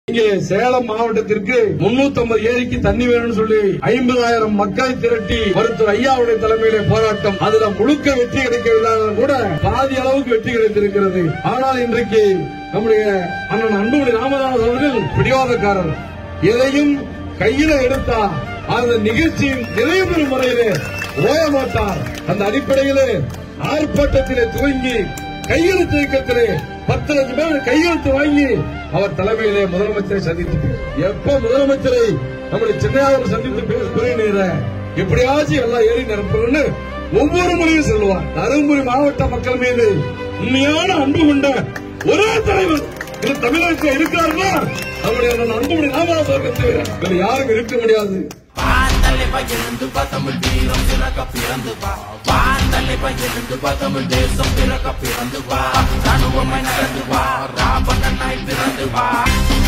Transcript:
இங்கே சேலம் மாவட்டத்திற்கு 350 ஏரிக்கு தண்ணி வேணும்னு சொல்லி ஐம்பதாயிரம் மக்களை திரட்டி மருத்துவர் ஐயாவுடைய தலைமையிலே போராட்டம் அதுல முழுக்க வெற்றி கிடைக்கவில்லாத கூட பாதி அளவுக்கு வெற்றி கிடைத்திருக்கிறது ஆனால் இன்றைக்கு நம்முடைய அண்ணன் அன்புமணி ராமதாஸ் அவர்கள் பிடிவாதக்காரர் எதையும் கையில எடுத்தா அந்த நிகழ்ச்சியின் நிறைவு பெறும் முறையிலே ஓய மாட்டார் அந்த அடிப்படையிலே ஆர்ப்பாட்டத்திலே துவங்கி கையெழுத்து இயக்கத்திலே பத்து லட்சம் பேர் கையெழுத்து வாங்கி அவர் தலைமையிலே முதலமைச்சரை சந்தித்து பே- எப்ப முதலமைச்சரை நம்முடைய சின்னையாவில் சந்தித்து பேச புரியுற எப்படியாச்சும் எல்லாம் ஏறி நிரப்புறன்னு ஒவ்வொரு முறையும் சொல்லுவார் தருமபுரி மாவட்ட மக்கள் மீது உண்மையான அன்பு கொண்ட ஒரே தலைவர் இது தமிழகத்தில் இருக்கிறார்களா நம்முடைய அண்ணன் அன்புமணி ராமதாஸ் அவர்கள் தவிர வேறு யாரும் இருக்க முடியாது வாந்தலை பகிர்ந்து தமிழ் வீரம் பிறக்க பிறந்து வா வாந்தலை பகிர்ந்து தமிழ் தேசம் பிறக்க பிறந்து வா ராணுவமாய் நடந்து வா ராவணனாய் பிறந்து வா